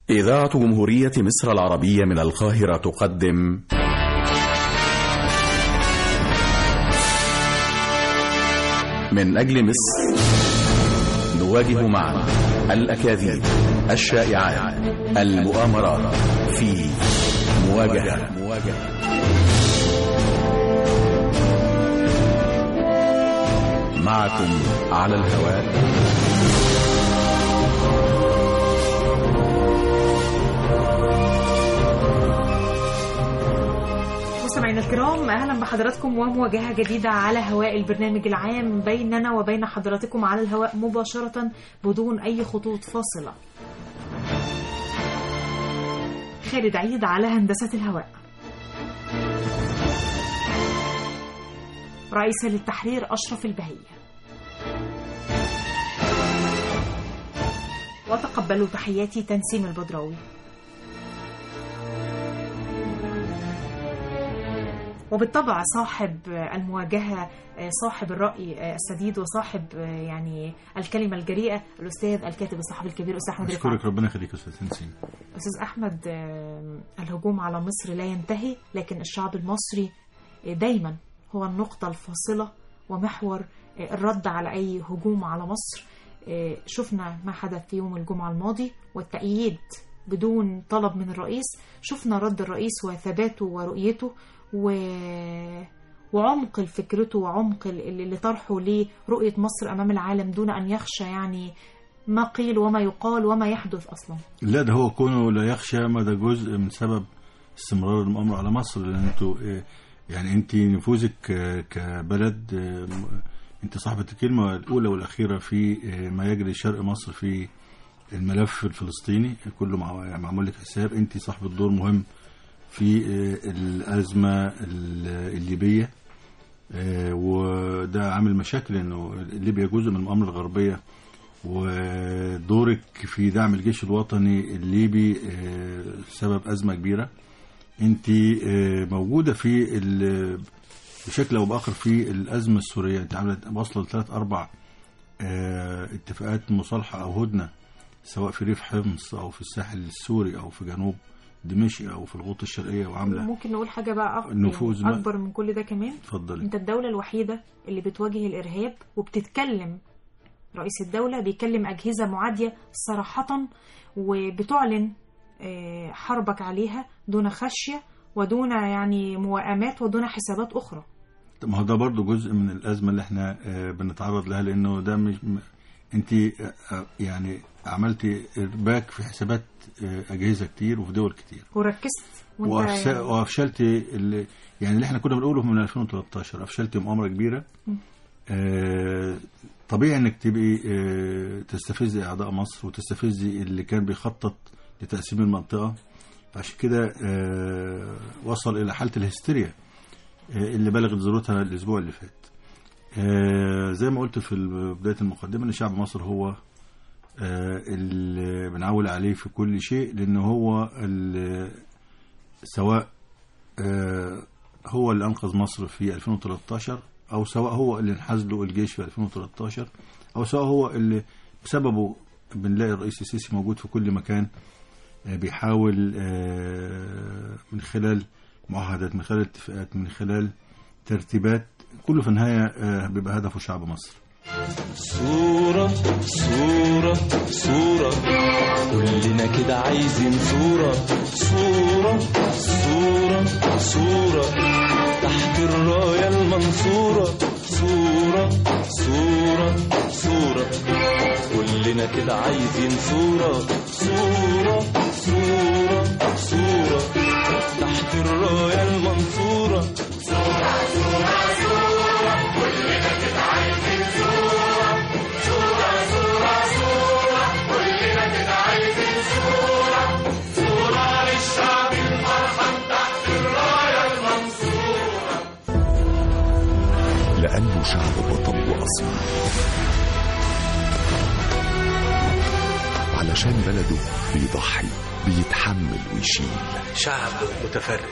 إذاعة جمهورية مصر العربية من القاهرة تقدم من أجل مصر نواجه معا الأكاذيب الشائعات المؤامرات في مواجهة معكم على الهواء مستمعينا الكرام اهلا بحضراتكم ومواجهه جديده على هواء البرنامج العام بيننا وبين حضراتكم على الهواء مباشره بدون اي خطوط فاصله. خالد عيد على هندسه الهواء. رئيسة للتحرير أشرف البهية وتقبلوا تحياتي تنسيم البدراوي وبالطبع صاحب المواجهة صاحب الرأي السديد وصاحب يعني الكلمة الجريئة الأستاذ الكاتب الصحفي الكبير أستاذ أحمد رفعت أشكرك ربنا يخليك يا أستاذ تنسيم أستاذ أحمد الهجوم على مصر لا ينتهي لكن الشعب المصري دايما هو النقطة الفاصلة ومحور الرد على أي هجوم على مصر شفنا ما حدث في يوم الجمعة الماضي والتأييد بدون طلب من الرئيس شفنا رد الرئيس وثباته ورؤيته و... وعمق فكرته وعمق اللي طرحه لرؤية مصر أمام العالم دون أن يخشى يعني ما قيل وما يقال وما يحدث أصلا لا ده هو كونه لا يخشى ما ده جزء من سبب استمرار المؤامرة على مصر لأن انتوا يعني انت نفوذك كبلد انت صاحبة الكلمة الأولى والأخيرة في ما يجري شرق مصر في الملف الفلسطيني كله معمول لك حساب انت صاحبة دور مهم في الأزمة الليبية وده عامل مشاكل انه ليبيا جزء من المؤامرة الغربية ودورك في دعم الجيش الوطني الليبي سبب أزمة كبيرة انت موجوده في بشكل او باخر في الازمه السوريه انت عامله واصله لثلاث اربع اتفاقات مصالحه او هدنه سواء في ريف حمص او في الساحل السوري او في جنوب دمشق او في الغوطه الشرقيه وعامله ممكن نقول حاجه بقى أكبر, النفوذ يعني اكبر من كل ده كمان اتفضلي انت الدوله الوحيده اللي بتواجه الارهاب وبتتكلم رئيس الدوله بيكلم اجهزه معاديه صراحه وبتعلن حربك عليها دون خشية ودون يعني موائمات ودون حسابات أخرى ما هو ده برضو جزء من الأزمة اللي احنا بنتعرض لها لأنه ده مش انت يعني عملتي ارباك في حسابات أجهزة كتير وفي دول كتير وركزت وأفس... وأفشلتي اللي يعني اللي احنا كنا بنقوله من 2013 أفشلتي مؤامرة كبيرة آه طبيعي انك تبقي آه تستفزي اعضاء مصر وتستفزي اللي كان بيخطط لتقسيم المنطقة عشان كده وصل إلى حالة الهستيريا اللي بلغت ذروتها الأسبوع اللي فات زي ما قلت في بداية المقدمة أن شعب مصر هو اللي بنعول عليه في كل شيء لأن هو سواء هو اللي أنقذ مصر في 2013 أو سواء هو اللي انحاز له الجيش في 2013 أو سواء هو اللي بسببه بنلاقي الرئيس السيسي موجود في كل مكان بيحاول من خلال معاهدات من خلال اتفاقات من خلال ترتيبات كله في النهاية بيبقى هدفه شعب مصر صورة صورة صورة كلنا كده عايزين صورة صورة صورة صورة تحت الراية المنصورة صورة صورة صورة كلنا كده عايزين صورة صورة صورة صورة تحت الراية المنصورة صورة صورة صورة كلنا كده عايزين صورة صورة صورة صورة كلنا كده عايزين صورة صورة للشعب الفرحان تحت الراية المنصورة لأنه شعب بطل وأصيل علشان بلده بيضحي بيتحمل ويشيل شعب متفرد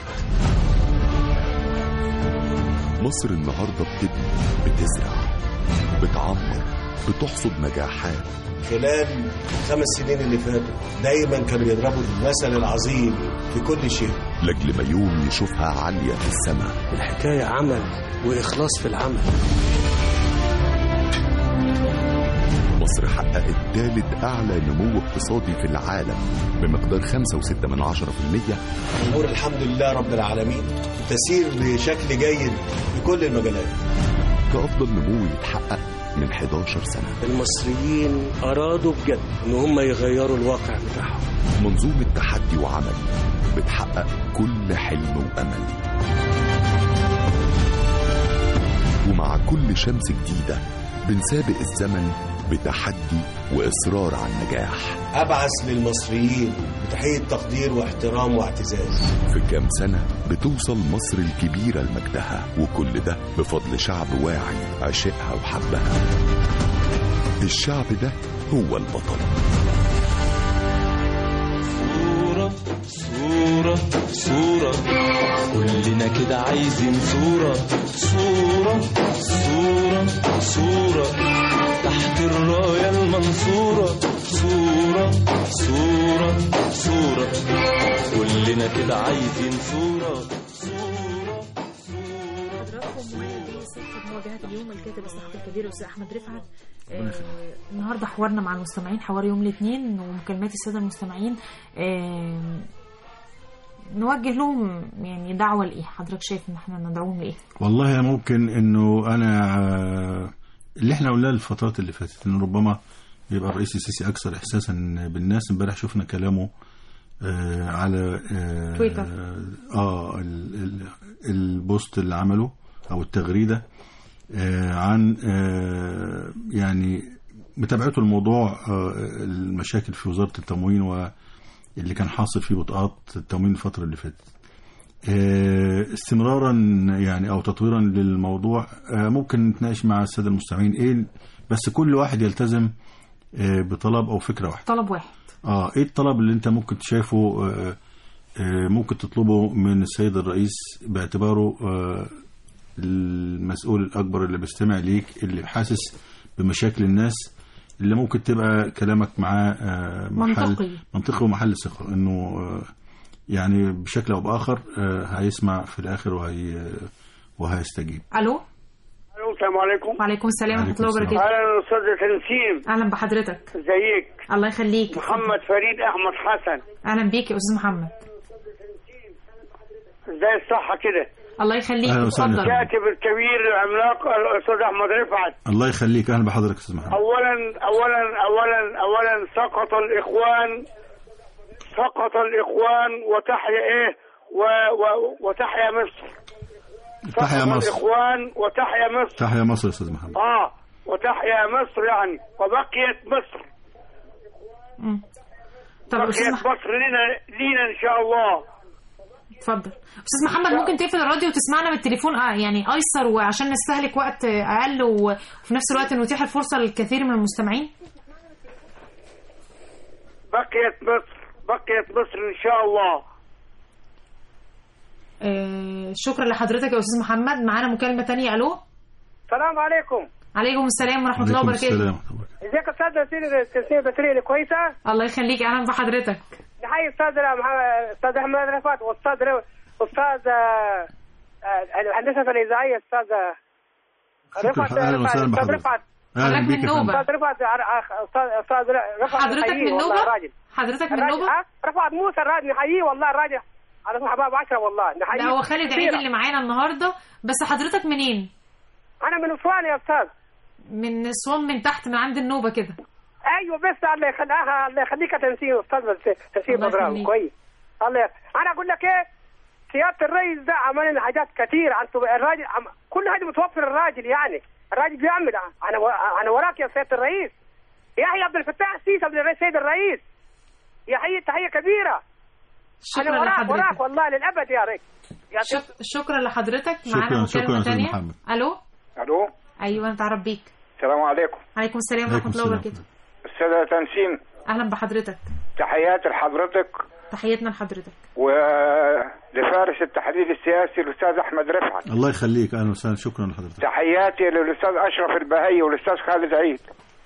مصر النهارده بتبني بتزرع بتعمر بتحصد نجاحات خلال خمس سنين اللي فاتوا دايما كانوا يضربوا المثل العظيم في كل شيء لاجل ما يوم يشوفها عالية في السماء الحكاية عمل وإخلاص في العمل مصر حققت ثالث أعلى نمو اقتصادي في العالم بمقدار 5.6 من 10% الأمور الحمد لله رب العالمين تسير بشكل جيد في كل المجالات كأفضل نمو يتحقق من 11 سنة المصريين أرادوا بجد إن هم يغيروا الواقع بتاعهم منظومة تحدي وعمل بتحقق كل حلم وأمل ومع كل شمس جديدة بنسابق الزمن بتحدي وإصرار على النجاح أبعث للمصريين بتحية تقدير واحترام واعتزاز في كام سنة بتوصل مصر الكبيرة لمجدها وكل ده بفضل شعب واعي عشقها وحبها الشعب ده هو البطل صورة صورة صورة كلنا كده عايزين صورة صورة صورة صورة تحت الراية المنصورة صورة صورة صورة كلنا كده عايزين صورة صورة حضراتكم معايا دي صفحة مواجهات اليوم الكاتب الصحفي الكبير الأستاذ أحمد رفعت آه النهارده حوارنا مع المستمعين حوار يوم الاثنين ومكالمات السادة المستمعين آه نوجه لهم يعني دعوة لإيه حضرتك شايف إن احنا ندعوهم لإيه والله ممكن انه انا آه، اللي احنا قلناه الفترات اللي فاتت انه ربما يبقى الرئيس السيسي اكثر احساسا بالناس امبارح شفنا كلامه آه، على آه، تويتر. اه ال- ال- البوست اللي عمله او التغريده آه، عن آه، يعني متابعته الموضوع آه، المشاكل في وزاره التموين واللي كان حاصل في بطاقات التموين الفتره اللي فاتت آه، استمرارا يعني او تطويرا للموضوع آه، ممكن نتناقش مع الساده المستمعين ايه بس كل واحد يلتزم آه، بطلب او فكره واحده طلب واحد اه ايه الطلب اللي انت ممكن شايفه آه، آه، ممكن تطلبه من السيد الرئيس باعتباره آه، المسؤول الاكبر اللي بيستمع ليك اللي حاسس بمشاكل الناس اللي ممكن تبقى كلامك معاه آه، محل منطقي. منطقي ومحل ثقه انه آه، يعني بشكل او باخر آه، هيسمع في الاخر وهي وهيستجيب ألو الو السلام عليكم وعليكم السلام ورحمة وعليكم الله السلام. وبركاته اهلا استاذ تنسيم أهلا بحضرتك ازيك الله يخليك محمد فريد احمد حسن أهلا بيك يا أستاذ محمد ازاي الصحه كده الله يخليك أهلا وسهلا. اتفضل الكاتب الكبير العملاق الاستاذ احمد رفعت الله يخليك اهلا بحضرتك يا استاذ محمد اولا اولا اولا اولا سقط الاخوان سقط الاخوان وتحيا ايه و و وتحيا مصر تحيا سقط مصر الاخوان وتحيا مصر تحيا مصر يا استاذ محمد اه وتحيا مصر يعني وبقيت مصر مم. طب أستاذ بقيت محمد مصر لنا لينا ان شاء الله اتفضل استاذ محمد ممكن تقفل الراديو وتسمعنا من التليفون آه يعني ايسر وعشان نستهلك وقت آه، اقل و- وفي نفس الوقت نتيح الفرصه للكثير من المستمعين بقيت مصر بقيت مصر ان شاء الله آه شكرا لحضرتك يا استاذ محمد معانا مكالمه تانية الو السلام عليكم عليكم السلام ورحمه الله عليكم وبركاته السلام ورحمة الله وبركاته. ازيك يا استاذ تسير تسير بتريلي كويسه الله يخليك اهلا بحضرتك نحيي استاذ محمد- استاذ احمد رفعت واستاذ ر- استاذ آه، آه، الهندسه الاذاعيه استاذ رفعت أهلا وسهلا استاذ بحضرتك. رفعت اهلا حضرتك بيك من يا فندم نوبة. استاذ رفعت ع- استاذ استاذ رفعت حضرتك نحييه من والله نوبه الراجل حضرتك من الراجل نوبه ها؟ رفعت موسى الراجل نحييه والله الراجل على اسمه حباب عشرة والله نحييه لا هو خالد عيد كثيرا. اللي معانا النهارده بس حضرتك منين انا من اسوان يا استاذ من اسوان من تحت من عند النوبه كده ايوه بس الله يخليها الله يخليك يا تنسيق استاذ بس تنسيق الله برنامج يخليك. كويس الله ي- انا اقول لك ايه سياده الرئيس ده عمل لنا حاجات كثير انتوا الراجل عم... كل حاجه متوفر الراجل يعني الراجل بيعمل انا و... انا وراك يا سياده الرئيس يحيى عبد الفتاح السيسي عبد الرئيس سيد الرئيس يحيي تحيه كبيره انا شكرا وراك وراك لحضرتك والله للابد يا ريت يا شك... شكرا لحضرتك شكراً، معانا شكراً مكالمه يا أستاذ تانية محمد. الو الو ايوه انت عرب بيك السلام عليكم عليكم السلام عليكم ورحمه الله السلام. وبركاته استاذه تنسيم اهلا بحضرتك تحياتي لحضرتك تحياتنا لحضرتك ولفارس التحليل السياسي الاستاذ احمد رفعت الله يخليك اهلا وسهلا شكرا لحضرتك تحياتي للاستاذ اشرف البهي والاستاذ خالد عيد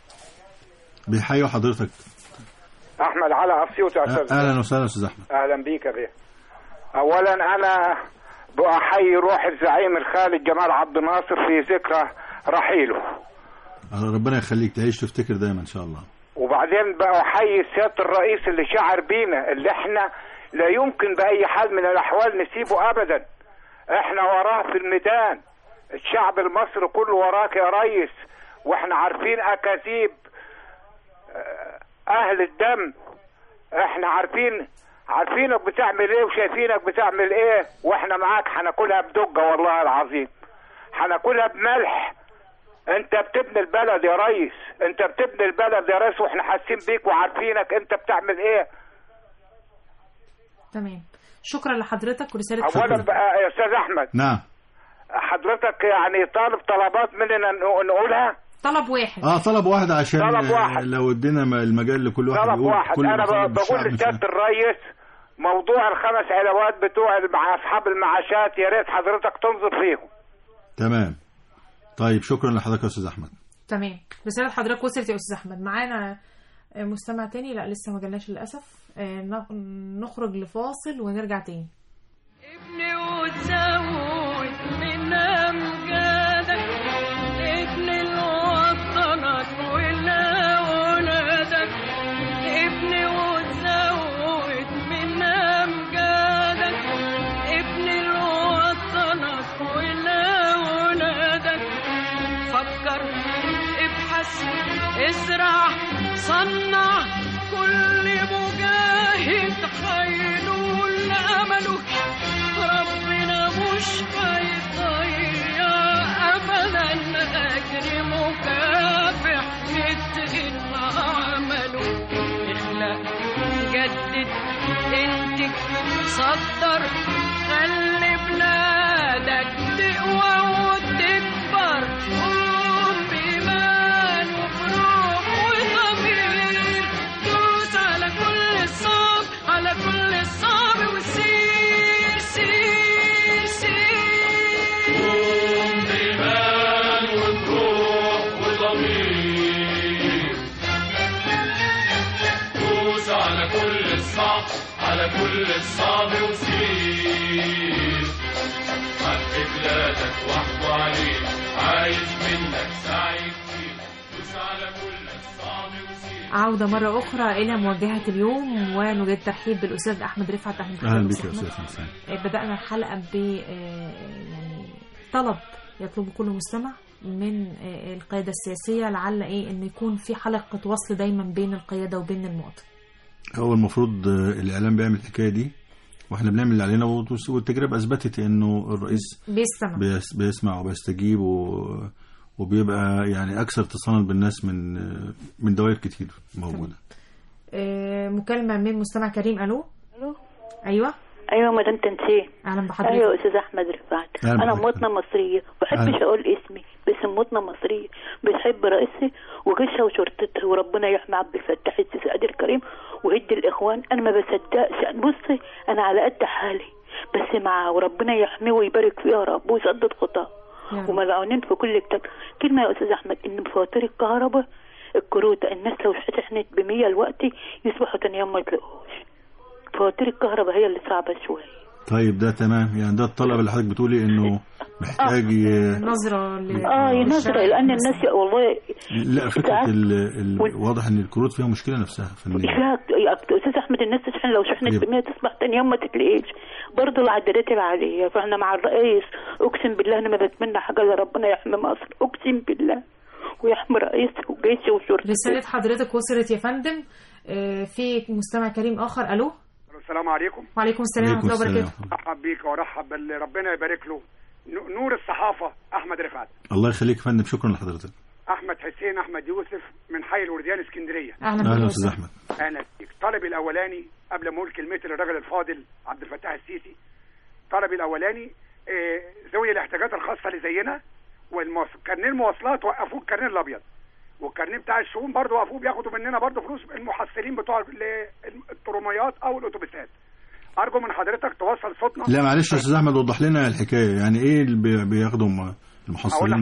بيحيوا حضرتك احمد على اسيوط يا استاذ اهلا وسهلا استاذ احمد اهلا بيك يا بيه اولا انا بأحيي روح الزعيم الخالد جمال عبد الناصر في ذكرى رحيله ربنا يخليك تعيش تفتكر دايما ان شاء الله وبعدين بأحيي سياده الرئيس اللي شعر بينا اللي احنا لا يمكن باي حال من الاحوال نسيبه ابدا احنا وراه في الميدان الشعب المصري كله وراك يا ريس واحنا عارفين اكاذيب آه، اهل الدم احنا عارفين عارفينك بتعمل ايه وشايفينك بتعمل ايه واحنا معاك هناكلها بدقه والله العظيم هناكلها بملح انت بتبني البلد يا ريس انت بتبني البلد يا ريس واحنا حاسين بيك وعارفينك انت بتعمل ايه تمام شكرا لحضرتك ورساله اولا شكر. بقى يا استاذ احمد نعم حضرتك يعني طالب طلبات مننا نق- نقولها طلب واحد اه طلب واحد عشان طلب آه، واحد. لو ادينا م- المجال لكل واحد طلب يقول واحد كل انا مطالب ب- بقول الشعب لسياده مثلا. الريس موضوع الخمس علاوات بتوع مع اصحاب المعاشات يا ريت حضرتك تنظر فيهم تمام طيب شكرا لحضرتك يا استاذ احمد تمام رساله حضرتك وصلت يا استاذ احمد معانا آه، مستمع تاني لا لسه ما جالناش للاسف آه، ن- نخرج لفاصل ونرجع تاني ابني وتزود من امجادك ابني لوطنك ولأولادك ابني وتزود من امجادك ابني لوطنك ولأولادك فكر ابحث ازرع صنع كل مجاهد حينول امله ربنا مش هيضيع ابدا اجر مكافح مثل عمله اخلق جدد انتج صدر خلي بلادك تقوى وتكبر قوم بإيمان وبروح وضمير دوس على كل الصعب على كل الصعب وسير سير سير قوم بإيمان وبروح وضمير دوس على كل الصعب على كل الصعب وسير حق بلادك واحكوا عليه عايز منك سعي كتير دوس على كل الصعب وسير عودة مرة أخرى إلى مواجهة اليوم ونجد ترحيب بالأستاذ أحمد رفعت أهلا بك اهلا بك أستاذ يا أحمد. استاذ حسين آه، بدأنا الحلقة ب آه، يعني طلب يطلبه كل مستمع من آه، القيادة السياسية لعل إيه إن يكون في حلقة وصل دايما بين القيادة وبين المواطن هو المفروض آه، الاعلام بيعمل الحكايه دي واحنا بنعمل اللي علينا وت- والتجربه اثبتت انه الرئيس بيستمع بيس بيسمع وبيستجيب و... وبيبقى يعني اكثر اتصالا بالناس من آه، من دوائر كتير موجوده آه، مكالمة من مستمع كريم ألو الو أيوه ايوه مدام تنسيه أهلا بحضرتك ايوه استاذ احمد رفعت أهلا انا بحضرتك. مواطنه مصريه ما بحبش أهلا. اقول اسمي بس مواطنه مصريه بتحب رئيسي وجيشها وشرطتها وربنا يحمي عبد الفتاح السيسي قادر الكريم وهد الاخوان انا ما بصدقش بصي انا على قد حالي بس مع وربنا يحميه ويبارك فيه يا رب ويسدد خطاه يا رب. وملعونين في كل كتاب كلمه يا استاذ احمد ان فواتير الكهرباء الكروته الناس لو شحنت ب 100 الوقت يصبحوا تاني يوم ما يطلقوش فواتير الكهرباء هي اللي صعبه شويه طيب ده تمام يعني ده الطلب اللي حضرتك بتقولي انه محتاج ي... نظرة ل- اه نظرة لان الناس والله لا فكره ساعات- ال... ال... وال- واضح ان الكروت فيها مشكله نفسها فنيه فيها يا استاذ احمد الناس تشحن لو شحنت يب. ب 100 تصبح تاني يوم ما تتلاقيش برضه العدادات العاليه فاحنا مع الرئيس اقسم بالله انا ما بتمنى حاجه الا ربنا يحمي مصر اقسم بالله ويحمي رئيسه وجيشه وشرطته رسالة حضرتك وصلت يا فندم آه، في مستمع كريم آخر ألو السلام عليكم وعليكم السلام عليكم ورحمة الله السلام وبركاته ارحب بيك وارحب باللي ربنا يبارك له ن- نور الصحافه احمد رفعت الله يخليك يا فندم شكرا لحضرتك احمد حسين احمد يوسف من حي الورديان اسكندريه أهلا اهلا بك استاذ احمد اهلا بيك طلبي الاولاني قبل ما اقول كلمتي للراجل الفاضل عبد الفتاح السيسي طلبي الاولاني آه، ذوي الاحتياجات الخاصه اللي زينا والكارنيه المواصلات وقفوه الكارنيه الابيض والكارنيه بتاع الشؤون برضه وقفوه بياخدوا مننا برضه فلوس المحصلين بتوع ال- الطرميات او الاتوبيسات ارجو من حضرتك توصل صوتنا لا معلش يا استاذ احمد وضح لنا الحكايه يعني ايه اللي بي- بياخدوا م- اقول المحصلين لحضرتك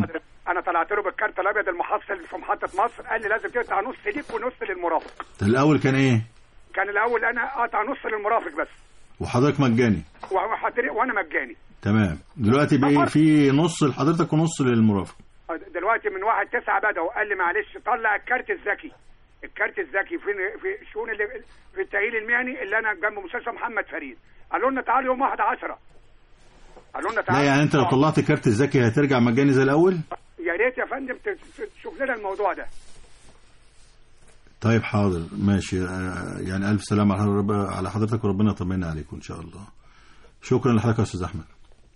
انا طلعت له بالكارت الابيض المحصل في محطه مصر قال لي لازم تقطع نص ليك ونص للمرافق الاول كان ايه كان الاول انا اقطع نص للمرافق بس وحضرتك مجاني وحضرتك- وانا مجاني تمام دلوقتي بقى في نص لحضرتك ونص للمرافق دلوقتي من واحد تسعة بدأوا قال لي معلش طلع الكارت الذكي الكارت الذكي في في الشؤون اللي في التأهيل المهني اللي انا جنب مستشفى محمد فريد قالوا لنا تعالوا يوم 1 10 قالوا لنا لا تعالوا يعني انت لو آه. طلعت الكارت الذكي هترجع مجاني زي الاول يا ريت يا فندم ت- ت- تشوف لنا الموضوع ده طيب حاضر ماشي آه، يعني الف سلامه على رب- على حضرتك وربنا يطمنا عليكم ان شاء الله شكرا لحضرتك يا استاذ احمد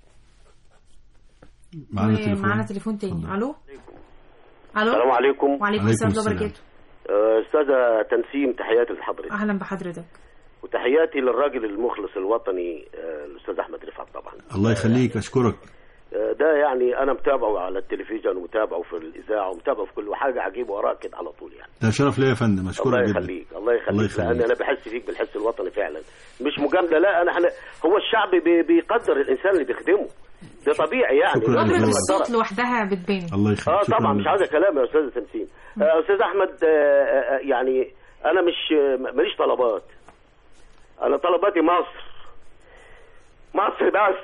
معانا تليفون معانا تليفون تاني الو الو السلام عليكم وعليكم السلام ورحمه الله وبركاته آه، استاذه تنسيم تحياتي لحضرتك اهلا بحضرتك وتحياتي للراجل المخلص الوطني آه، الاستاذ احمد رفعت طبعا الله يخليك اشكرك آه، ده يعني انا متابعه على التلفزيون ومتابعه في الاذاعه ومتابعه في كل حاجه عجيب وراه كده على طول يعني ده شرف ليا يا فندم اشكرك الله جدا يخليك الله يخليك, الله يخليك. لان انا بحس فيك بالحس الوطني فعلا مش مجامله لا انا احنا هو الشعب بي- بيقدر الانسان اللي بيخدمه ده طبيعي يعني شكراً لازم لله. نبرة يقدرك. الصوت لوحدها بتبان الله يخليك اه شكراً طبعا لله. مش عايزه كلام يا استاذ تنسيم آه استاذ احمد آه آه يعني انا مش آه، ماليش طلبات انا طلباتي مصر مصر بس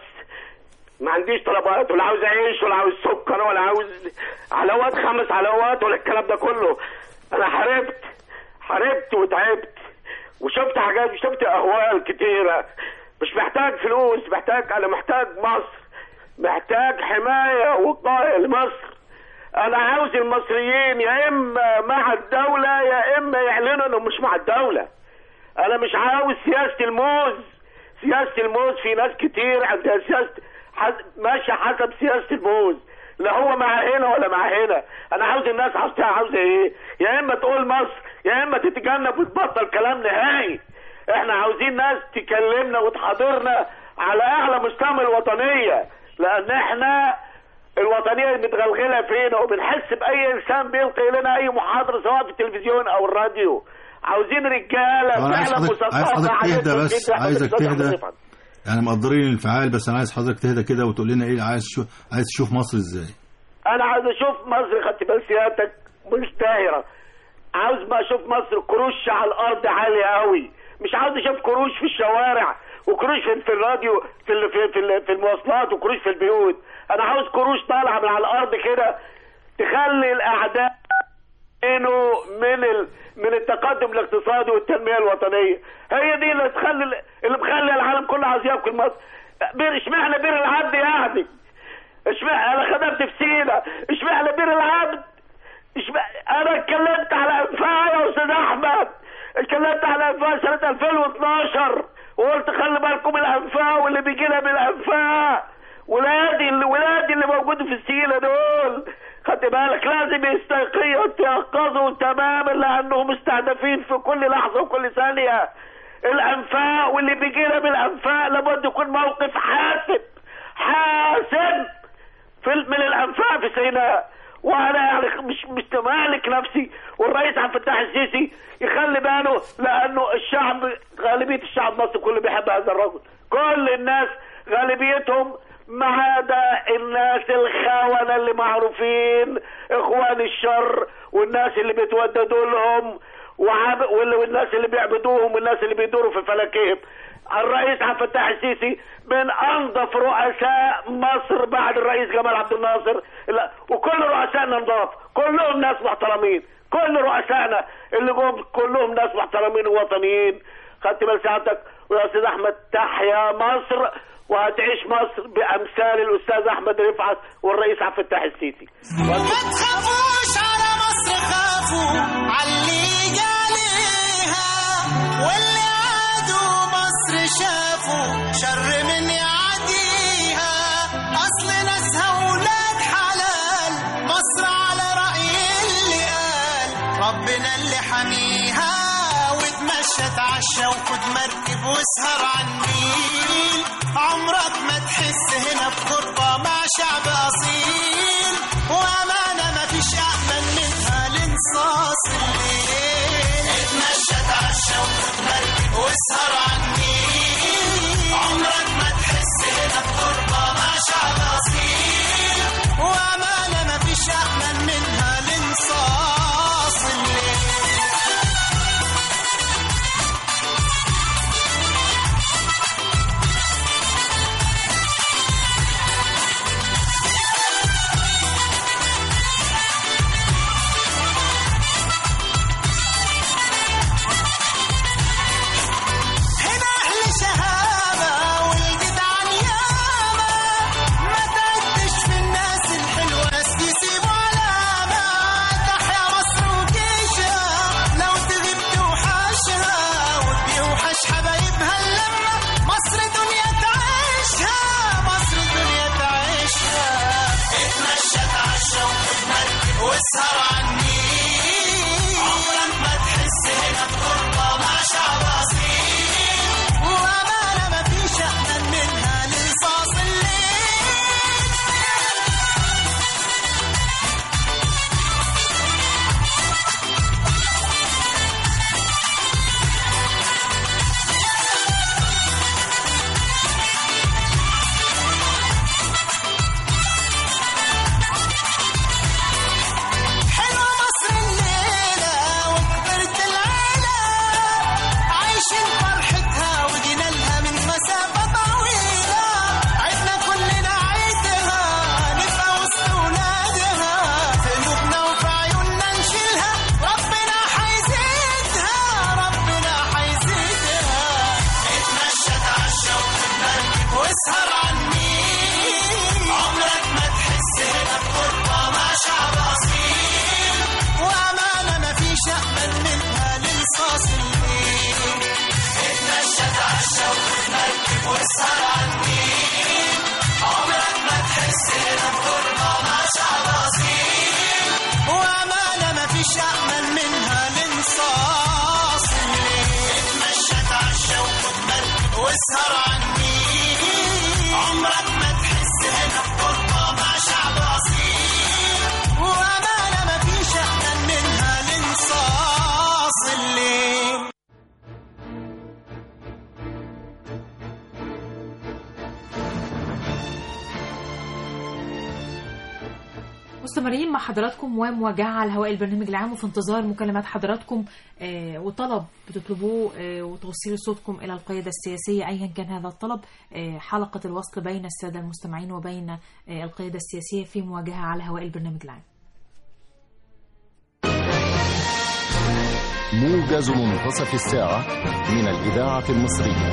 ما عنديش طلبات ولا عاوز عيش ولا عاوز سكر ولا عاوز حلاوات خمس حلاوات ولا الكلام ده كله انا حاربت حاربت وتعبت وشفت حاجات وشفت اهوال كتيره مش محتاج فلوس محتاج انا محتاج مصر محتاج حمايه وقايه لمصر انا عاوز المصريين يا اما مع الدوله يا اما يعلنوا انهم مش مع الدوله انا مش عاوز سياسه الموز سياسه الموز في ناس كتير عندها سياسه حس- ماشيه حسب سياسه الموز لا هو مع هنا ولا مع هنا انا عاوز الناس عاوزة عاوزه ايه يا اما تقول مصر يا اما تتجنب وتبطل كلام نهائي احنا عاوزين ناس تكلمنا وتحاضرنا على اعلى مستوى من الوطنيه لان احنا الوطنيه متغلغله فينا وبنحس باي انسان بيلقي لنا اي محاضره سواء في التلفزيون او الراديو عاوزين رجاله طب انا عايز فعلا حضرتك عايز مثقفه حضرتك تهدى عايزين بس جدا. عايزك أستاذ أحمد تهدى رفعت. يعني مقدرين الانفعال بس انا عايز حضرتك تهدى كده وتقول لنا ايه عايز شو عايز تشوف مصر ازاي انا عاوز اشوف مصر خدت بال سيادتك مش دايره عاوز ما اشوف مصر كروش على الارض عاليه قوي مش عاوز اشوف كروش في الشوارع وكروش في, في الراديو في ال- في في, ال- في المواصلات وكروش في البيوت انا عاوز كروش طالعه من على الارض كده تخلي الاعداء انه من ال... من التقدم الاقتصادي والتنميه الوطنيه هي دي اللي تخلي اللي مخلي العالم كله عاوز ياكل مصر بير اشمعنى بير العبد يعني اشمعنى انا خدمت في سينا اشمعنى بير العبد اشمعنى انا اتكلمت على انفاق يا استاذ احمد اتكلمت على انفاق سنه 2012 وقلت خلي بالكم من الانفاق واللي بيجي لنا من الانفاق ولادي اللي ولادي اللي موجودين في السينا دول خدت بالك لازم يستيقظوا يتيقظوا تماما لانهم مستهدفين في كل لحظه وكل ثانيه الانفاق واللي بيجي لنا من الانفاق لابد يكون موقف حاسم حاسم في ال- من الانفاق في سيناء وانا يعني مش مش مالك نفسي والرئيس عبد الفتاح السيسي يخلي باله لانه الشعب غالبيه الشعب المصري كله بيحب هذا الرجل كل الناس غالبيتهم ما عدا الناس الخونه اللي معروفين اخوان الشر والناس اللي بيتوددوا لهم وعاب وال- والناس اللي بيعبدوهم والناس اللي بيدوروا في فلكهم الرئيس عبد الفتاح السيسي من انظف رؤساء مصر بعد الرئيس جمال عبد الناصر لا وكل رؤسائنا نضاف كلهم ناس محترمين كل رؤسائنا اللي جم كلهم ناس محترمين ووطنيين خدت بال سعادتك ويا استاذ احمد تحيا مصر وهتعيش مصر بامثال الاستاذ احمد رفعت والرئيس عبد الفتاح السيسي ما تخافوش على مصر خافوا علي جاليها واللي عادوا مصر شافوا شر من يعديها اصل ناسها ولاد حلال مصر على رأي اللي قال ربنا اللي حميها وتمشى تعشى وخد مركب واسهر على النيل عمرك ما تحس هنا بغربة مع شعب أصيل وأمانة ما فيش أأمن منها لنصاص الليل اتمشى تعشى وخد مركب واسهر على النيل عمرك ما تحس هنا بغربة مع شعب أصيل وأمانة ما فيش أأمن واسهر عني عمرك ما تحس هنا بغربة مع شعب أصيل وأمانة ما فيش أأمن منها للصاص الليل اتمشى اتعشى وخد مركب واسهر عني عمرك ما تحس هنا بغربة مع شعب أصيل وأمانة ما فيش أأمن منها لانصاص الليل اتمشى اتعشى وخد مركب واسهر عني عمرك ما تحس هنا بغربة مع شعب أصيل وأمانة ما فيش أأمن منها لانصاص الليل مستمرين مع حضراتكم ومواجهة على هواء البرنامج العام وفي انتظار مكالمات حضراتكم آه، وطلب بتطلبوه آه، وتوصيل صوتكم إلى القيادة السياسية أيا كان هذا الطلب آه، حلقة الوصل بين السادة المستمعين وبين آه، القيادة السياسية في مواجهة على هواء البرنامج العام موجز منتصف الساعة من الإذاعة المصرية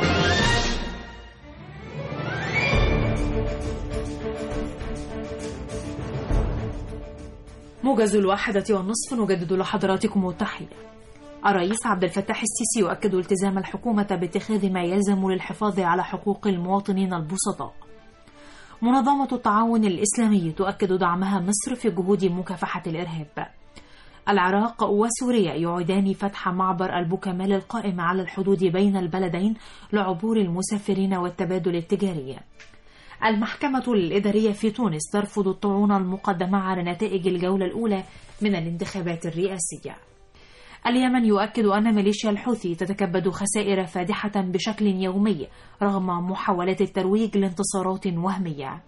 موجز الواحدة والنصف نجدد لحضراتكم التحية الرئيس عبد الفتاح السيسي يؤكد التزام الحكومة باتخاذ ما يلزم للحفاظ على حقوق المواطنين البسطاء منظمة التعاون الإسلامي تؤكد دعمها مصر في جهود مكافحة الإرهاب العراق وسوريا يعيدان فتح معبر البوكمال القائم على الحدود بين البلدين لعبور المسافرين والتبادل التجاري المحكمة الإدارية في تونس ترفض الطعون المقدمة على نتائج الجولة الأولى من الانتخابات الرئاسية اليمن يؤكد أن ميليشيا الحوثي تتكبد خسائر فادحة بشكل يومي رغم محاولات الترويج لانتصارات وهمية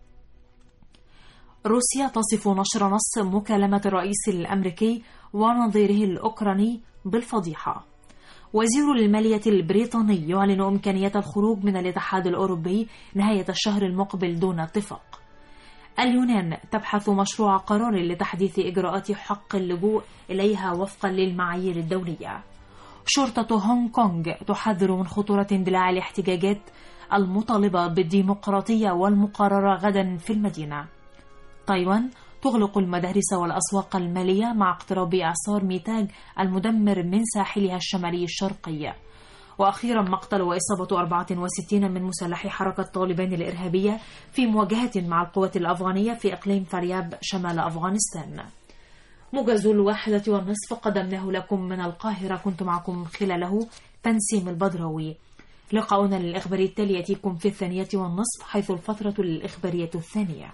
روسيا تصف نشر نص مكالمة الرئيس الأمريكي ونظيره الأوكراني بالفضيحة وزير المالية البريطاني يعلن إمكانية الخروج من الاتحاد الأوروبي نهاية الشهر المقبل دون اتفاق اليونان تبحث مشروع قرار لتحديث إجراءات حق اللجوء إليها وفقا للمعايير الدولية شرطة هونغ كونغ تحذر من خطورة اندلاع الاحتجاجات المطالبة بالديمقراطية والمقررة غدا في المدينة تايوان تغلق المدارس والأسواق المالية مع اقتراب إعصار ميتاج المدمر من ساحلها الشمالي الشرقي وأخيرا مقتل وإصابة 64 من مسلحي حركة طالبان الإرهابية في مواجهة مع القوات الأفغانية في إقليم فارياب شمال أفغانستان موجز الواحدة والنصف قدمناه لكم من القاهرة كنت معكم خلاله تنسيم البدراوي لقاؤنا للإخباري التالي يأتيكم في الثانية والنصف حيث الفترة الإخبارية الثانية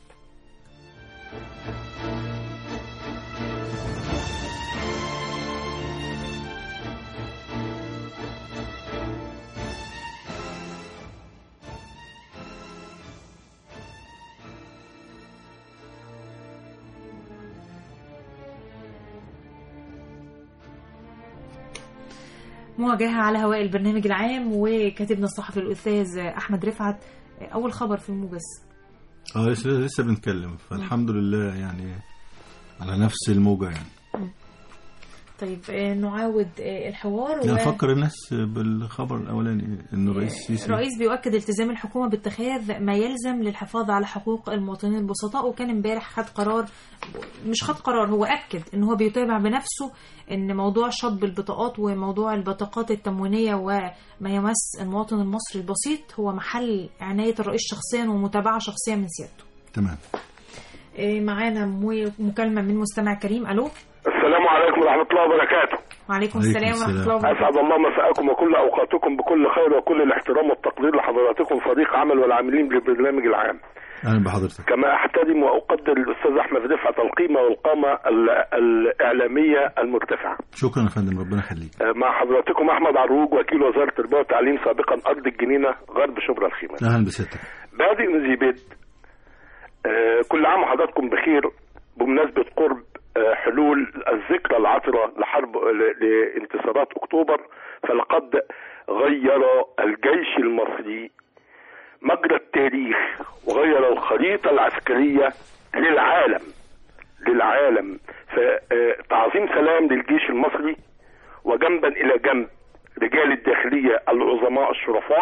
مواجهة على هواء البرنامج العام وكاتبنا الصحفي الأستاذ أحمد رفعت أول خبر في الموجز اه لسه لسه بنتكلم فالحمد لله يعني على نفس الموجة يعني طيب آه، نعاود آه، الحوار يعني افكر الناس بالخبر الاولاني انه الرئيس السيسي الرئيس بيؤكد التزام الحكومة باتخاذ ما يلزم للحفاظ على حقوق المواطنين البسطاء وكان امبارح خد قرار مش خد قرار هو أكد إن هو بيتابع بنفسه إن موضوع شطب البطاقات وموضوع البطاقات التموينية وما يمس المواطن المصري البسيط هو محل عناية الرئيس شخصيا ومتابعة شخصية من سيادته تمام إيه، معانا مو- مكالمة من مستمع كريم ألو السلام عليكم ورحمة الله وبركاته وعليكم السلام ورحمة الله وبركاته أسعد الله مساءكم وكل أوقاتكم بكل خير وكل الاحترام والتقدير لحضراتكم صديق عمل والعاملين بالبرنامج العام اهلا بحضرتك كما أحترم وأقدر الأستاذ أحمد رفعت القيمة والقامة ال- الإعلامية المرتفعة شكرا يا فندم ربنا يخليك آه، مع حضراتكم أحمد عروج وكيل وزارة التربية والتعليم سابقا أرض الجنينة غرب شبرا الخيمة اهلا بسيادتك بادئ من ذي بيت آه، كل عام وحضراتكم بخير بمناسبة قرب آه، حلول الذكرى العطرة لحرب ل- لانتصارات أكتوبر فلقد غير الجيش المصري مجرى التاريخ وغير الخريطة العسكرية للعالم للعالم فتعظيم سلام للجيش المصري وجنبا إلى جنب رجال الداخلية العظماء الشرفاء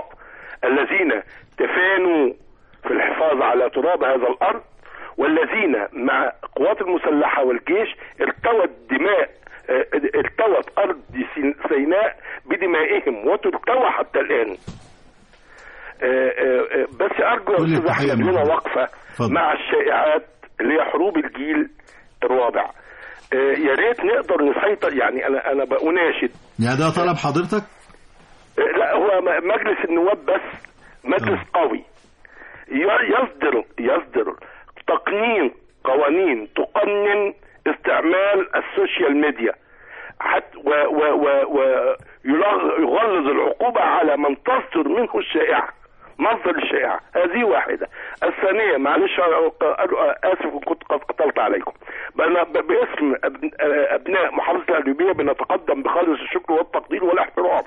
الذين تفانوا في الحفاظ على تراب هذا الارض والذين مع القوات المسلحه والجيش ارتوت دماء آه، ارتوت ارض سين- سيناء بدمائهم وترتوى حتى الان آه، آه، آه، بس ارجو يا كل استاذ التحية احمد لنا محمد. وقفه اتفضل. مع الشائعات اللي هي حروب الجيل الرابع آه، يا ريت نقدر نسيطر يعني انا انا بأناشد يعني ده طلب حضرتك آه، لا هو م- مجلس النواب بس مجلس قوي ي- يصدر يصدر تقنين قوانين تقنن استعمال السوشيال ميديا حتى و و و و يلغ- يغلظ العقوبة على من تصدر منه الشائعة مصدر الشائعة هذه واحدة الثانية معلش أنا آسف إن كنت قد قتلت عليكم أنا ب- باسم أبن- أبناء محافظة القليوبية بنتقدم بخالص الشكر والتقدير والاحترام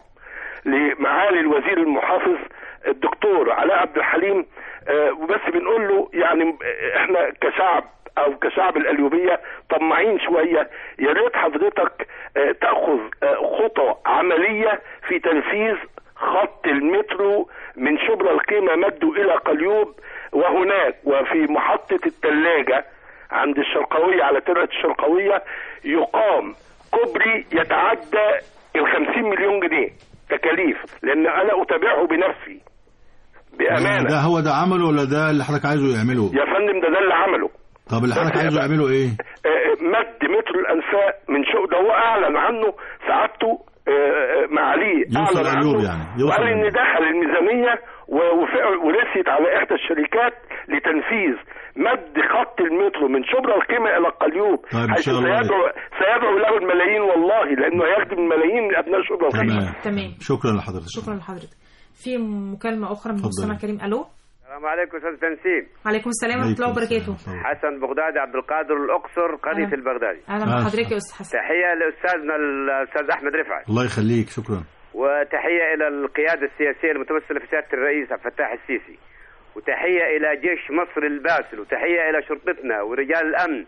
لمعالي الوزير المحافظ الدكتور علاء عبد الحليم آه، وبس بنقول له يعني آه، احنا كشعب او كشعب القليوبيه طماعين شويه يا ريت حضرتك آه، تاخذ آه، خطى عمليه في تنفيذ خط المترو من شبرا القيمه مده الى قليوب وهناك وفي محطه الثلاجه عند الشرقاويه على ترعه الشرقاويه يقام كوبري يتعدى ال 50 مليون جنيه تكاليف لان انا اتابعه بنفسي بامانه ده هو ده عمله ولا ده اللي حضرتك عايزه يعمله يا فندم ده ده اللي عمله طب اللي حضرتك عايزه يعمله ايه آه، مد مترو الانفاق من شو ده هو اعلن عنه سعادته آه، آه، معاليه يوصل اعلن قليوب عنه يعني، يوصل وقال ان قليوب. دخل الميزانيه و- وفعل ورثيت على احدى الشركات لتنفيذ مد خط المترو من شبرا القيمه الى القليوب طيب، إن حيث شاء الله. سيدعو سيدعو له الملايين والله لانه هيخدم ملايين من ابناء شبرا القيمه تمام تمام شكرا لحضرتك شكرا لحضرتك في مكالمة أخرى من اتفضل. مستمع كريم ألو السلام عليكم استاذ تنسيم عليكم السلام ورحمة الله وبركاته حسن بغدادي عبد القادر الاقصر قريه أهلا. البغدادي أهلا بحضرتك يا أستاذ حسن تحيه لاستاذنا الاستاذ احمد رفعت الله يخليك شكرا وتحيه الى القياده السياسيه المتمثله في سياده الرئيس عبد الفتاح السيسي وتحيه الى جيش مصر الباسل وتحيه الى شرطتنا ورجال الامن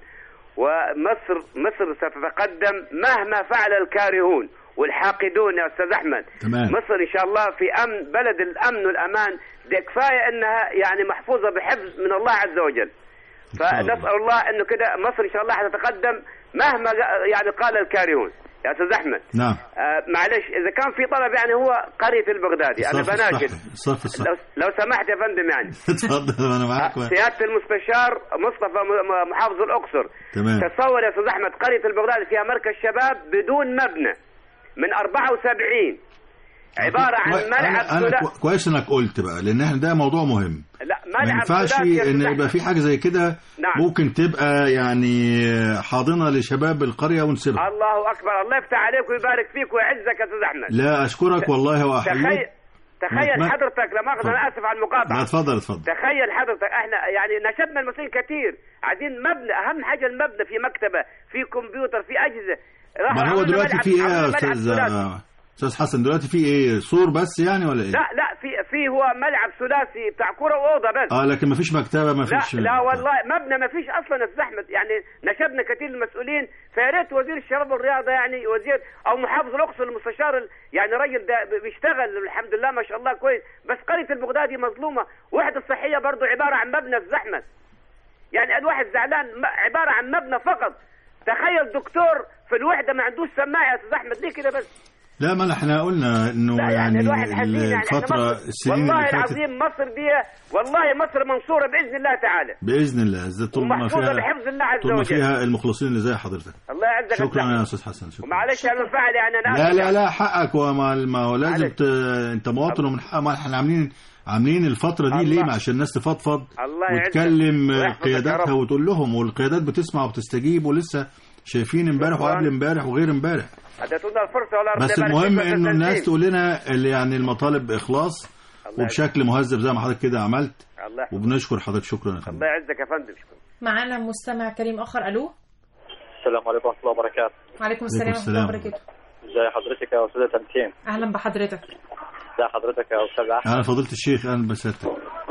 ومصر مصر ستتقدم مهما فعل الكارهون والحاقدون يا استاذ احمد تمام. مصر ان شاء الله في امن بلد الامن والامان ده كفايه انها يعني محفوظه بحفظ من الله عز وجل فنسال الله انه كده مصر ان شاء الله حتتقدم مهما جا- يعني قال الكارهون يا استاذ احمد نعم آه معلش اذا كان في طلب يعني هو قريه البغدادي انا الصرف بناشد الصحي الصرف الصحي لو, لو سمحت يا فندم يعني اتفضل انا معاك سياده المستشار مصطفى م- م- محافظ الاقصر تمام تصور يا استاذ احمد قريه البغدادي فيها مركز شباب بدون مبنى من 74 عباره عن كوي- ملعب انا, أنا ثلا- كو- كويس انك قلت بقى لان احنا ده موضوع مهم لا ما ملعب ينفعش ثلاثي يا ان أستاذ يبقى أحمد. في حاجه زي كده نعم. ممكن تبقى يعني حاضنه لشباب القريه ونسيبها الله اكبر الله يفتح عليك ويبارك فيك ويعزك يا استاذ احمد لا اشكرك والله تخيل واحييك تخيل ما- حضرتك لما اخذ انا اسف على لا المقاطعه اتفضل اتفضل تخيل حضرتك احنا يعني نشدنا المسؤولين كثير عايزين مبنى اهم حاجه المبنى في مكتبه في كمبيوتر في اجهزه راح ما هو عملنا دلوقتي ملعب- في ايه عملنا يا ملعب استاذ ثلاثي. استاذ حسن دلوقتي في ايه سور بس يعني ولا ايه لا لا في في هو ملعب ثلاثي بتاع كره واوضه بس اه لكن ما فيش مكتبه ما فيش لا لا والله مبنى ما فيش اصلا يا استاذ احمد يعني نشدنا كثير المسؤولين فيا ريت وزير الشباب والرياضه يعني وزير او محافظ الاقصر المستشار ال- يعني راجل ده بيشتغل الحمد لله ما شاء الله كويس بس قريه البغدادي مظلومه وحده الصحيه برضه عباره عن مبنى يا استاذ احمد يعني الواحد زعلان م- عباره عن مبنى فقط تخيل دكتور في الوحده ما عندوش سماعه يا استاذ احمد ليه كده بس لا ما احنا قلنا انه لا يعني يعني الواحد حزين يعني احنا الفتره مصر السنين والله اللي فاتت العظيم مصر دي والله مصر منصوره باذن الله تعالى باذن الله إذا طول ما ومحفوظة فيها بحفظ الله عز طول ما وجل. فيها المخلصين اللي زي حضرتك الله يعزك يا شكرا أستاذ. يا استاذ حسن شكرا ومعلش انا منفعل يعني انا لا آسف لا يعني. لا حقك وما ما هو لازم ت... انت مواطن ومن حق ما احنا عاملين عاملين الفترة دي ليه الله. عشان الناس تفضفض الله يعزك. وتكلم ويحفظك يا قياداتها رب. وتقول لهم والقيادات بتسمع وبتستجيب ولسه شايفين امبارح شكراً. وقبل امبارح وغير امبارح اديتونا الفرصه ولا ربنا بس يبارك المهم فيكم يا انه أستاذ الناس تنسيم. تقول لنا اللي يعني المطالب باخلاص وبشكل مهذب زي ما حضرتك كده عملت الله يحفظك. وبنشكر حضرتك شكرا يا فندم الله يعزك يا فندم شكرا معانا مستمع كريم آخر ألو السلام عليكم ورحمة الله وبركاته وعليكم السلام ورحمة الله وبركاته ازي حضرتك يا أستاذة تمكين أهلا بحضرتك ازي حضرتك يا أستاذ أحمد انا فضيلة الشيخ اهلا بسيادتك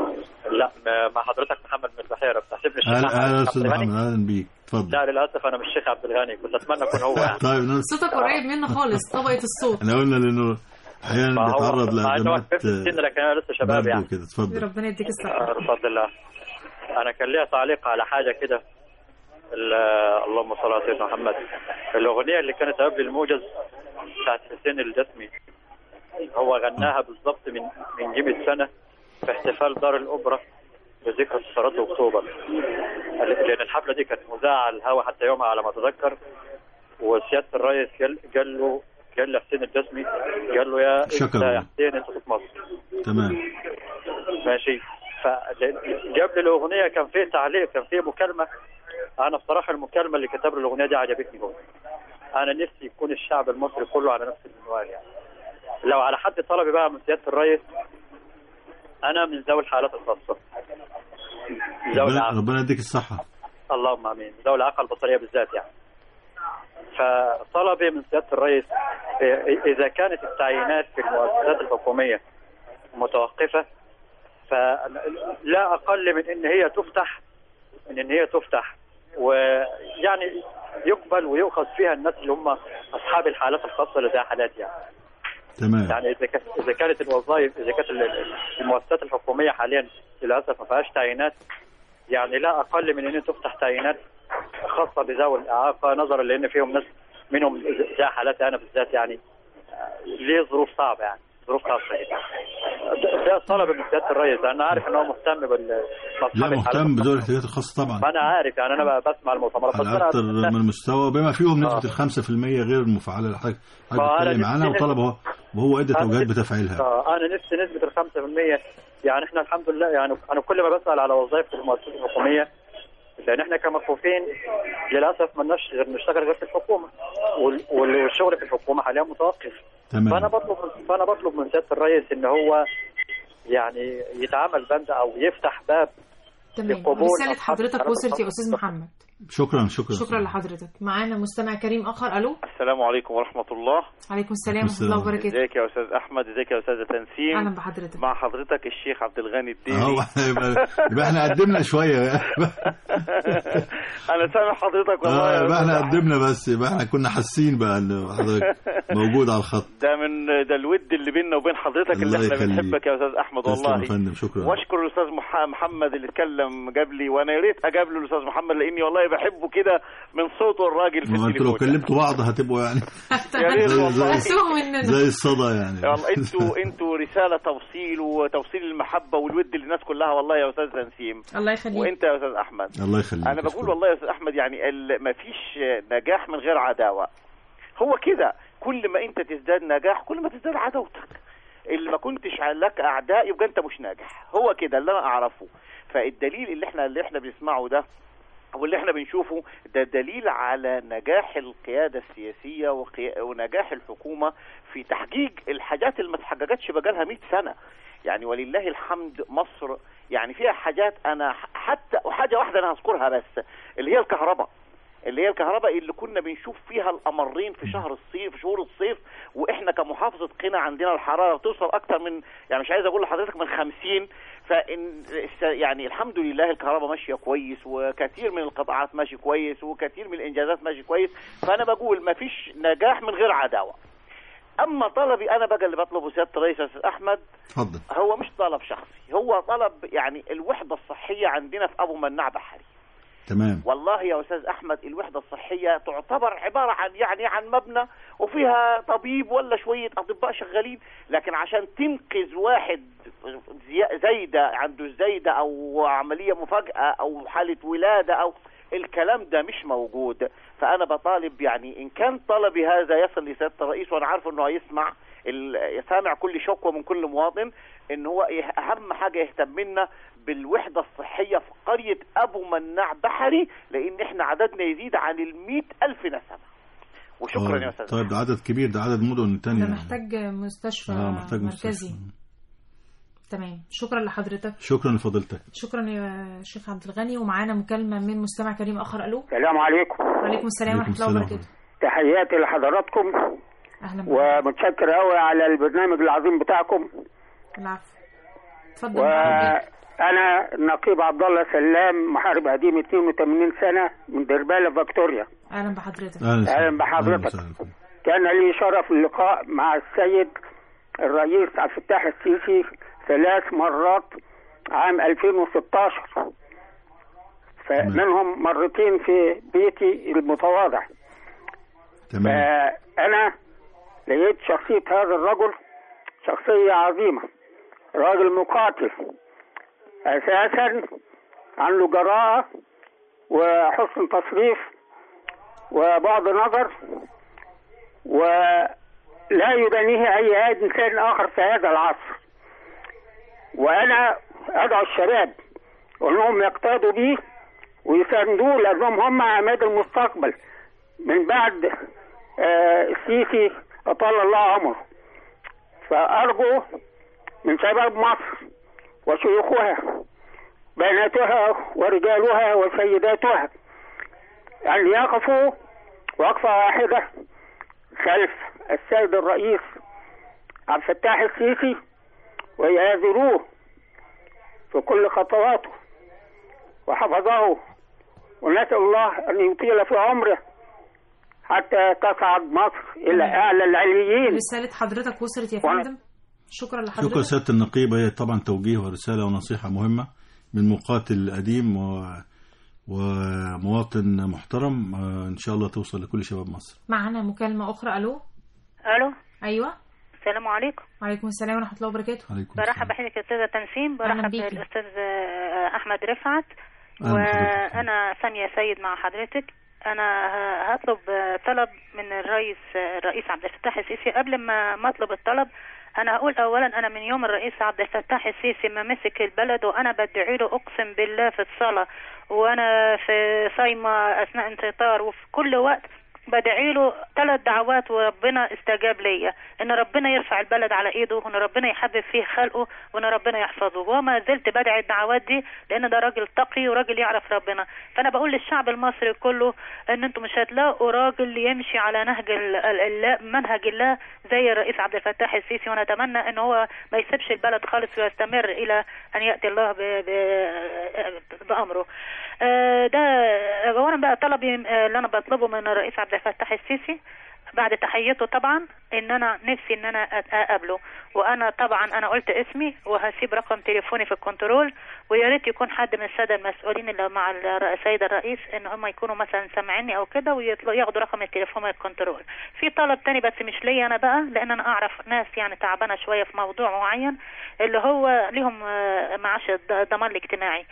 لا م- مع حضرتك محمد من البحيرة بتحسبني الشيخ اهلا أحمد اهلا عبد استاذ الغني؟ محمد اهلا بيك اتفضل لا للأسف أنا مش الشيخ عبد الغني كنت أتمنى أكون هو يعني طيب ناس صوتك قريب منا خالص طبقة الصوت احنا قلنا لانه احيانا ما هو- بيتعرض مع انه لازمات كبرت في السن لكن انا لسه شباب برد يعني وكده اتفضل ربنا يديك الصحة آه، بفضل الله انا كان ليا تعليق على حاجه كده ال- اللهم صل على سيدنا محمد الاغنيه اللي كانت قبل الموجز بتاعت حسين الجسمي هو غناها بالضبط من من جيمة سنه في احتفال دار الاوبرا بذكرى ثورات اكتوبر لان الحفله دي كانت مذاعه على الهواء حتى يومها على ما اتذكر وسياده الرئيس قال قال له قال لحسين الجسمي قال له يا انت شكرا. يا حسين انت صوت مصر تمام ماشي فقبل الاغنيه كان فيه تعليق كان فيه مكالمه انا بصراحه المكالمه اللي كتب له الاغنيه دي عجبتني هو انا نفسي يكون الشعب المصري كله على نفس المنوال يعني لو على حد طلبي بقى من سياده الرئيس انا من ذوي الحالات الخاصه ذوي ربنا, الإعاقة. ربنا يديك الصحة اللهم امين ذوي الاعاقه البصريه بالذات يعني فطلبي من سياده الرئيس إيه- اذا كانت التعيينات في المؤسسات الحكوميه متوقفه فلا اقل من ان هي تفتح من ان هي تفتح ويعني يقبل ويؤخذ فيها الناس اللي هم اصحاب الحالات الخاصه اللي زي حالاتي يعني تمام يعني اذا كانت اذا كانت الوظائف اذا كانت ال- المؤسسات الحكوميه حاليا للاسف ما فيهاش تعيينات يعني لا اقل من ان تفتح تعيينات خاصه بذوي الاعاقه نظرا لان فيهم ناس منهم زي حالاتي انا بالذات يعني آه، ليه ظروف صعبه يعني ظروف خاصه جدا ده- ده طلب من سياده الرئيس انا عارف ان هو مهتم بال لا بأصحاب الحالات مهتم بذوي الاحتياجات الخاصة طبعا ما انا عارف يعني انا بسمع المؤتمرات بس على أنا أكثر من مستوى بما فيهم نسبة الخمسة في المية غير المفعلة اللي حضرتك ما حضرتك أنا بتتكلم عنها نفسي- وطلب هو وهو ادى أنا توجيهات نفسي- بتفعيلها آه انا نفسي نسبه ال 5% يعني احنا الحمد لله يعني انا كل ما بسال على وظائف في المؤسسات الحكوميه لان احنا كمكفوفين للاسف ما لناش غير نشتغل غير في الحكومه وال- وال- والشغل في الحكومه حاليا متوقف تمام فانا بطلب فانا بطلب من سياده الرئيس ان هو يعني يتعامل بند او يفتح باب تمام لقبول رسالة أصحاب حضرتك الحالات وصلت يا الخاصة. أستاذ محمد شكرا شكرا شكرا لحضرتك معانا مستمع كريم آخر ألو السلام عليكم ورحمة الله عليكم السلام ورحمة الله وبركاته ازيك يا أستاذ أحمد ازيك يا أستاذة تنسيم أهلا بحضرتك مع حضرتك الشيخ عبد الغني الديني اه يبقى يبقى احنا قدمنا شوية أنا سامع حضرتك والله اه يا يبقى احنا أستاذ أحمد. قدمنا بس يبقى احنا كنا حاسين بقى ان حضرتك موجود على الخط ده من ده الود اللي بيننا وبين حضرتك اللي الله احنا يخليك. بنحبك يا أستاذ أحمد تسلم والله يا فندم شكرا واشكر الاستاذ مح- محمد اللي اتكلم قبلي وانا يا ريت اجابله الاستاذ محمد لاني والله بحبه كده من صوته الراجل في ما انتوا لو التليفون كلمتوا بعض هتبقوا يعني يا ريت زي- والله زي- زي الصدى يعني والله انتوا انتوا رساله توصيل وتوصيل المحبه والود للناس كلها والله يا استاذ تنسيم الله يخليك وانت يا استاذ احمد الله يخليك انا بقول والله يا استاذ احمد يعني ال- مفيش نجاح من غير عداوه هو كده كل ما انت تزداد نجاح كل ما تزداد عداوتك اللي ما كنتش لك اعداء يبقى انت مش ناجح هو كده اللي انا اعرفه فالدليل اللي احنا اللي احنا بنسمعه ده واللي احنا بنشوفه ده دليل على نجاح القيادة السياسية وقي... ونجاح الحكومة في تحقيق الحاجات اللي ما اتحققتش بقالها 100 سنة يعني ولله الحمد مصر يعني فيها حاجات انا ح- حتى وحاجة واحدة انا هذكرها بس اللي هي الكهرباء اللي هي الكهرباء اللي كنا بنشوف فيها القمرين في شهر الصيف في شهور الصيف واحنا كمحافظه قنا عندنا الحراره توصل اكتر من يعني مش عايز اقول لحضرتك من 50 فان يعني الحمد لله الكهرباء ماشيه كويس وكثير من القطاعات ماشي كويس وكثير من الانجازات ماشي كويس فانا بقول ما فيش نجاح من غير عداوه اما طلبي انا بقى اللي بطلبه سياده الرئيس يا استاذ احمد اتفضل هو مش طلب شخصي هو طلب يعني الوحده الصحيه عندنا في ابو مناع بحري تمام والله يا استاذ احمد الوحده الصحيه تعتبر عباره عن يعني عن مبنى وفيها طبيب ولا شويه اطباء شغالين لكن عشان تنقذ واحد زي- زايده عنده زايده او عمليه مفاجاه او حاله ولاده او الكلام ده مش موجود فانا بطالب يعني ان كان طلبي هذا يصل لسياده الرئيس وانا عارف انه هيسمع ال- سامع كل شكوى من كل مواطن ان هو يه- اهم حاجه يهتم لنا بالوحده الصحيه في قريه ابو مناع بحري لان احنا عددنا يزيد عن ال ألف نسمه وشكرا يا آه، استاذ طيب ده عدد كبير ده عدد مدن ده تانية محتاج مستشفى اه محتاج مركزي مستشفى تمام شكرا لحضرتك شكرا لفضيلتك شكرا يا شيخ عبد الغني ومعانا مكالمة من مستمع كريم آخر ألو السلام عليكم وعليكم السلام ورحمة الله وبركاته تحياتي لحضراتكم أهلا بك ومتشكر قوي على البرنامج العظيم بتاعكم العفو اتفضل معاك. وانا نقيب عبد الله سلام محارب قديم 82 سنه من درباله فيكتوريا أهلا بحضرتك اهلا بحضرتك كان لي شرف اللقاء مع السيد الرئيس عبد الفتاح السيسي ثلاث مرات عام 2016 فمنهم مرتين في بيتي المتواضع تمام فأنا لقيت شخصية هذا الرجل شخصية عظيمة راجل مقاتل أساسا عنده جراءة وحسن تصريف وبعد نظر ولا يبانيه أي إنسان آخر في هذا العصر وأنا أدعو الشباب أنهم يقتادوا به ويساندوه لأنهم هم عماد المستقبل من بعد آه، السيسي أطال الله عمره فأرجو من شباب مصر وشيوخها بناتها ورجالها وسيداتها أن يقفوا وقفة واحدة خلف السيد الرئيس عبد الفتاح السيسي ويآذروه في كل خطواته وحفظه ونسأل الله أن يطيل في عمره حتى تصعد مصر إلى أعلى العليين رسالة حضرتك وصلت يا وأنا- فندم شكرا لحضرتك شكرا سيادة النقيبة هي طبعا توجيه ورسالة ونصيحة مهمة من مقاتل قديم و... ومواطن محترم آه، إن شاء الله توصل لكل شباب مصر معنا مكالمة أخرى ألو الو أيوة السلام عليكم وعليكم السلام ورحمة الله وبركاته عليكم برحب بحضرتك يا استاذه تنسيم أهلا برحب بيكي. بالاستاذ آه، احمد رفعت أهلا بحضرتك. وانا ساميه سيد مع حضرتك انا ه- هطلب آه، طلب من الرئيس آه، الرئيس عبد الفتاح السيسي قبل ما ما اطلب الطلب انا هقول اولا انا من يوم الرئيس عبد الفتاح السيسي ما مسك البلد وانا بدعي له اقسم بالله في الصلاه وانا في صايمه اثناء انتظار وفي كل وقت بدعي له ثلاث دعوات وربنا استجاب ليا ان ربنا يرفع البلد على ايده وان ربنا يحبب فيه خلقه وان ربنا يحفظه وما زلت بدعي الدعوات دي لان ده راجل تقي وراجل يعرف ربنا فانا بقول للشعب المصري كله ان انتم مش هتلاقوا راجل يمشي على نهج ال- ال- الله منهج الله زي الرئيس عبد الفتاح السيسي ونتمنى ان هو ما يسيبش البلد خالص ويستمر الى ان ياتي الله ب... ب... بامره آه، ده اولا بقى طلبي آه، اللي انا بطلبه من الرئيس عبد الفتاح السيسي بعد تحيته طبعا ان انا نفسي ان انا أت- اقابله وانا طبعا انا قلت اسمي وهسيب رقم تليفوني في الكنترول ويا ريت يكون حد من الساده المسؤولين اللي مع الر- السيد الرئيس ان هم يكونوا مثلا سامعيني او كده وياخدوا رقم التليفون من الكنترول في طلب تاني بس مش ليا انا بقى لان انا اعرف ناس يعني تعبانه شويه في موضوع معين اللي هو ليهم آه، معاش الض- ضمان الاجتماعي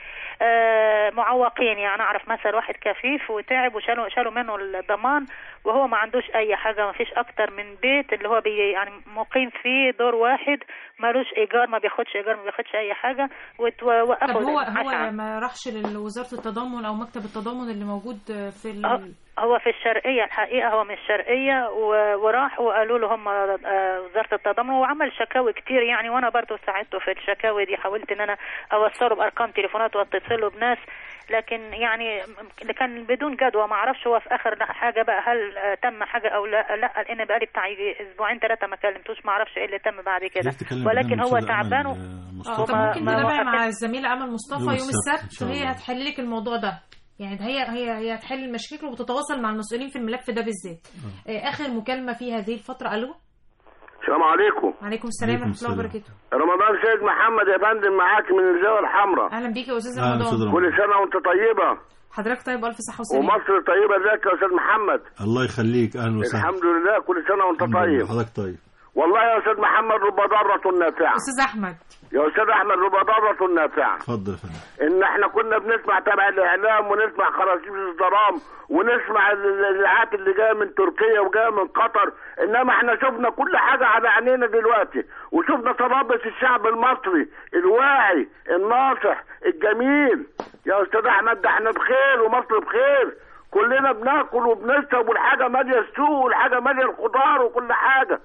آه، معوقين يعني اعرف مثلا واحد كفيف وتعب وشالوا شالوا منه الضمان وهو ما عندوش اي حاجه ما فيش اكتر من بيت اللي هو بي يعني مقيم فيه دور واحد مالوش ايجار ما بياخدش ايجار ما بياخدش اي حاجه طب وتوقفوا هو هو ما راحش لوزارة التضامن أو مكتب التضامن اللي موجود في ال... هو في الشرقية الحقيقة هو من الشرقية و- وراح وقالوا له هم آه، وزارة التضامن وعمل شكاوي كتير يعني وانا برضو ساعدته في الشكاوي دي حاولت ان انا اوصله بارقام تليفونات واتصله بناس لكن يعني م- كان بدون جدوى ما اعرفش هو في اخر حاجة بقى هل آه، تم حاجة او لا لا لان بقالي بتاع يجي اسبوعين ثلاثة ما كلمتوش ما اعرفش ايه اللي تم بعد كده تتكلم ولكن بنعمل هو أستاذ تعبان و- اه طب وما- ممكن ما تتابعي وقفت- مع الزميلة أمل مصطفى يوم يوم السبت إن السبت شاء هي الله. هتحل لك الموضوع ده يعني هي هي هي هتحل المشاكل وتتواصل مع المسؤولين في الملف ده بالذات آه، آخر مكالمة في هذه الفترة ألو السلام عليكم عليكم السلام ورحمة الله وبركاته رمضان سيد محمد يا فندم معاك من الزاوية الحمراء أهلا بيك يا أستاذ أهلا أستاذ رمضان رمضان. كل سنة وانت طيبة حضرتك طيب ألف صحة وسلامة ومصر طيبة ازيك يا استاذ محمد الله يخليك أهلا وسهلا الحمد لله كل سنة وانت الحمد لله. طيب حضرتك طيب والله يا استاذ محمد رب ضارة نافعة أستاذ أحمد يا استاذ احمد رب ضارة نافعة اتفضل يا فندم ان احنا كنا بنسمع تبع الاعلام ونسمع خراطيم الظلام ونسمع ال- الاذاعات اللي جايه من تركيا وجايه من قطر انما احنا شفنا كل حاجه على عينينا دلوقتي وشفنا ترابط الشعب المصري الواعي الناصح الجميل يا استاذ احمد ده احنا بخير ومصر بخير كلنا بناكل وبنشرب والحاجه ماليه السوق والحاجه ماليه الخضار وكل حاجه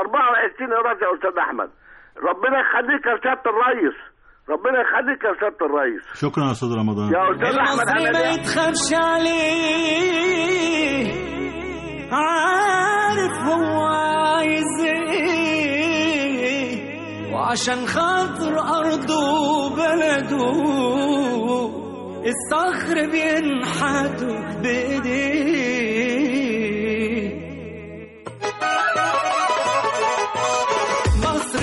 24 قراش يا استاذ احمد ربنا يخليك يا سياده الريس ربنا يخليك يا سياده الريس شكرا يا أستاذ رمضان يا استاذ احمد المصري انا ما يتخافش عليه عارف هو عايز ايه وعشان خاطر ارضه وبلده الصخر بينحتوا بايديه مصر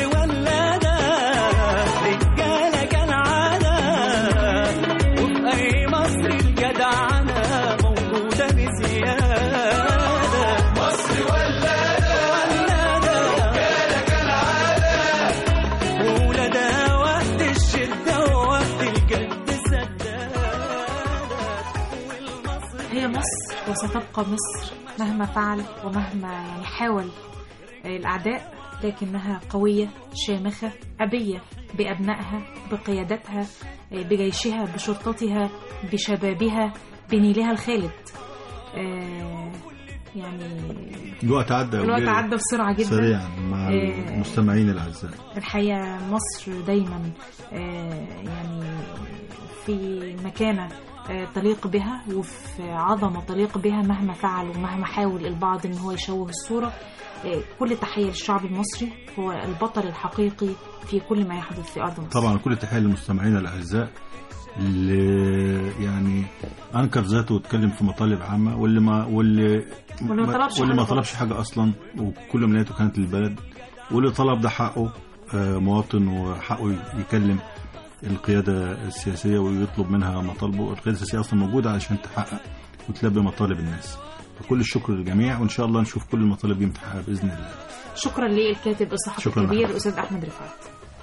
وستبقى مصر مهما فعل ومهما يعني حاول الأعداء لكنها قوية شامخة أبية بأبنائها بقيادتها بجيشها بشرطتها بشبابها بنيلها الخالد آه، يعني الوقت عدى يا الوقت وليه. عدى بسرعة جدا سريعا مع آه، المستمعين الاعزاء الحقيقة مصر دايما آه، يعني في مكانة آه، تليق بها وفي عظمة تليق بها مهما فعل ومهما حاول البعض ان هو يشوه الصورة آه، كل تحية للشعب المصري هو البطل الحقيقي في كل ما يحدث في أرض مصر طبعا كل تحيه للمستمعين الاعزاء اللي يعني انكر ذاته واتكلم في مطالب عامه واللي ما واللي واللي ما طلبش واللي ما حاجة طلبش حاجه اصلا وكل امنياته كانت للبلد واللي طلب ده حقه آه، مواطن وحقه يكلم القياده السياسيه ويطلب منها مطالبه القياده السياسيه اصلا موجوده علشان تحقق وتلبي مطالب الناس فكل الشكر للجميع وان شاء الله نشوف كل المطالب دي متحققه باذن الله شكرا للكاتب الصحفي شكراً الكبير لحضرتك. الأستاذ أحمد رفعت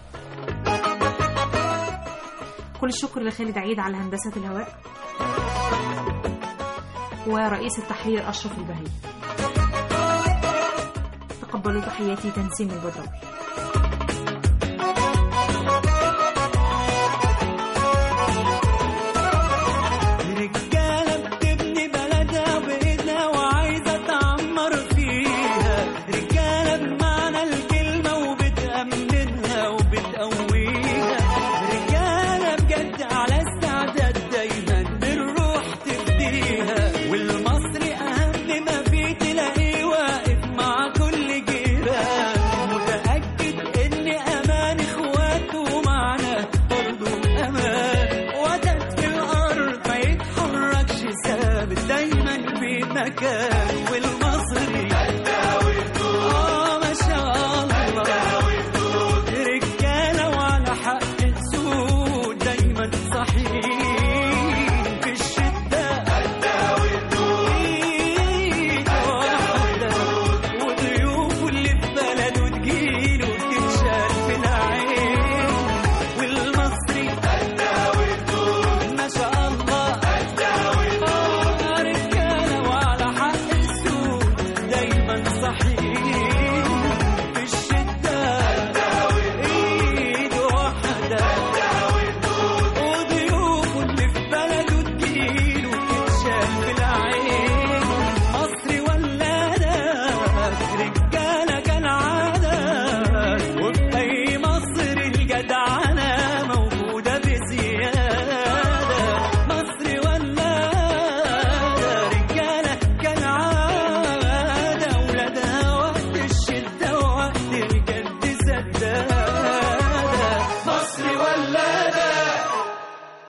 كل الشكر لخالد عيد على هندسة الهواء ورئيس التحرير أشرف البهي تقبلوا تحياتي تنسيم البدراوي رجالة بتبني بلدها بإيدها وعايزة تعمر فيها رجالة بمعنى الكلمة وبتأمنها وبتقويها رجالة بجد على استعداد دايما بالروح تفديها والمصري أهم ما فيه تلاقيه واقف مع كل جيران متأكد إن أمان إخواته معنا برضه أمان وتد في الأرض ما يتحركش ثابت دايما في مكان